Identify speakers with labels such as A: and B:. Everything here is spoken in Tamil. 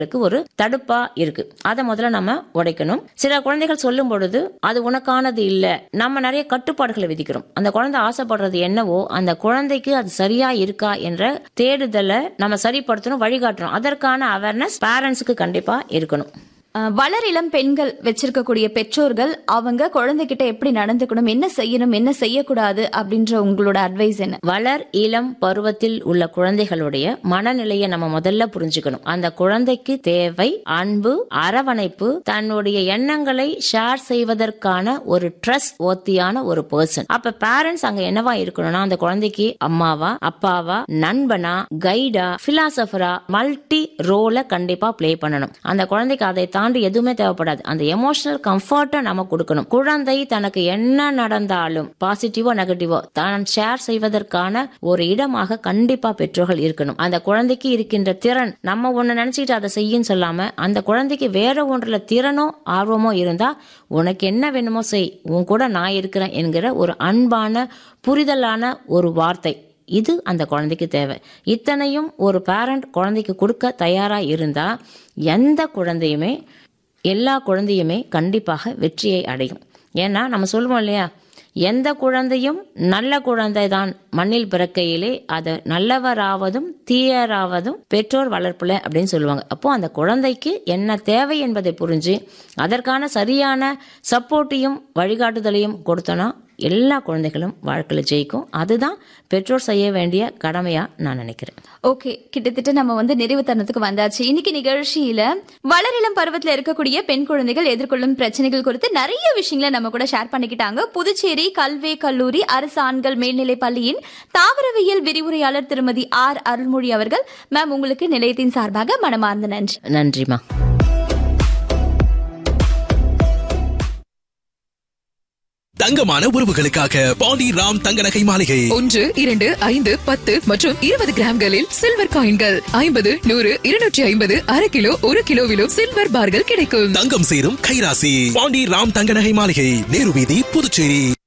A: க்கு ஒரு தடுப்பா இருக்கு அதை முதல்ல நம்ம உடைக்கணும் சில குழந்தைகள் சொல்லும் பொழுது அது உனக்கானது இல்ல நம்ம நிறைய கட்டுப்பாடுகளை விதிக்கிறோம் அந்த குழந்தை ஆசைப்படுறது என்னவோ அந்த குழந்தைக்கு அது சரியா இருக்கா என்ற தேடுதலை நம்ம சரிப்படுத்தணும் வழிகாட்டணும் அதற்கான அவேர்னஸ் பேரண்ட்ஸுக்கு கண்டிப்பா இருக்கணும்
B: அஹ், வளர் இளம் பெண்கள் வச்சிருக்கக்கூடிய பெற்றோர்கள் அவங்க குழந்தைகிட்ட எப்படி நடந்துக்கணும் என்ன செய்யணும் என்ன செய்யக்கூடாது அப்படின்ற உங்களோட அட்வைஸ் என்ன
A: வளர் இளம் பருவத்தில் உள்ள குழந்தைகளுடைய மனநிலையை நம்ம முதல்ல புரிஞ்சுக்கணும் அந்த குழந்தைக்கு தேவை அன்பு அரவணைப்பு தன்னுடைய எண்ணங்களை ஷேர் செய்வதற்கான ஒரு ட்ரஸ்ட் ஓத்தியான ஒரு பர்சன் அப்ப பேரண்ட்ஸ் அங்க என்னவா இருக்கணும்னா அந்த குழந்தைக்கு அம்மாவா அப்பாவா நண்பனா கைடா பிலாசபரா மல்டி ரோல கண்டிப்பா ப்ளே பண்ணணும் அந்த குழந்தைக்கு அதை தாண்டி எதுவுமே தேவைப்படாது அந்த எமோஷனல் கம்ஃபர்ட்டை நம்ம கொடுக்கணும் குழந்தை தனக்கு என்ன நடந்தாலும் பாசிட்டிவோ நெகட்டிவோ தான் ஷேர் செய்வதற்கான ஒரு இடமாக கண்டிப்பா பெற்றோர்கள் இருக்கணும் அந்த குழந்தைக்கு இருக்கின்ற திறன் நம்ம ஒண்ணு நினைச்சுக்கிட்டு அதை செய்யும் சொல்லாம அந்த குழந்தைக்கு வேற ஒன்றுல திறனோ ஆர்வமோ இருந்தா உனக்கு என்ன வேணுமோ செய் உன் கூட நான் இருக்கிறேன் என்கிற ஒரு அன்பான புரிதலான ஒரு வார்த்தை இது அந்த குழந்தைக்கு தேவை இத்தனையும் ஒரு பேரண்ட் குழந்தைக்கு கொடுக்க தயாரா இருந்தா எந்த குழந்தையுமே எல்லா குழந்தையுமே கண்டிப்பாக வெற்றியை அடையும் ஏன்னா நம்ம சொல்லுவோம் இல்லையா எந்த குழந்தையும் நல்ல குழந்தை தான் மண்ணில் பிறக்கையிலே அது நல்லவராவதும் தீயராவதும் பெற்றோர் வளர்ப்புல அப்படின்னு சொல்லுவாங்க அப்போ அந்த குழந்தைக்கு என்ன தேவை என்பதை புரிஞ்சு அதற்கான சரியான சப்போர்ட்டையும் வழிகாட்டுதலையும் கொடுத்தோன்னா எல்லா குழந்தைகளும் வாழ்க்கையில் ஜெயிக்கும் அதுதான் பெற்றோர் செய்ய வேண்டிய கடமையா நான் நினைக்கிறேன்
B: ஓகே கிட்டத்தட்ட நம்ம வந்து நிறைவு தருணத்துக்கு வந்தாச்சு இன்னைக்கு நிகழ்ச்சியில வளரிளம் பருவத்துல இருக்கக்கூடிய பெண் குழந்தைகள் எதிர்கொள்ளும் பிரச்சனைகள் குறித்து நிறைய விஷயங்களை நம்ம கூட ஷேர் பண்ணிக்கிட்டாங்க புதுச்சேரி கல்வி கல்லூரி அரசு ஆண்கள் மேல்நிலை பள்ளியின் தாவரவியல் விரிவுரையாளர் திருமதி ஆர் அருள்மொழி அவர்கள் மேம் உங்களுக்கு நிலையத்தின் சார்பாக மனமார்ந்த நன்றி
A: நன்றிமா
C: தங்கமான உறவுகளுக்காக பாண்டி ராம் தங்க நகை மாளிகை
D: ஒன்று இரண்டு ஐந்து பத்து மற்றும் இருபது கிராம்களில் சில்வர் காயின்கள் ஐம்பது நூறு இருநூற்றி ஐம்பது அரை கிலோ ஒரு கிலோவிலும் சில்வர் பார்கள் கிடைக்கும்
C: தங்கம் சேரும் கைராசி பாண்டி ராம் தங்க நகை மாளிகை நேரு வீதி புதுச்சேரி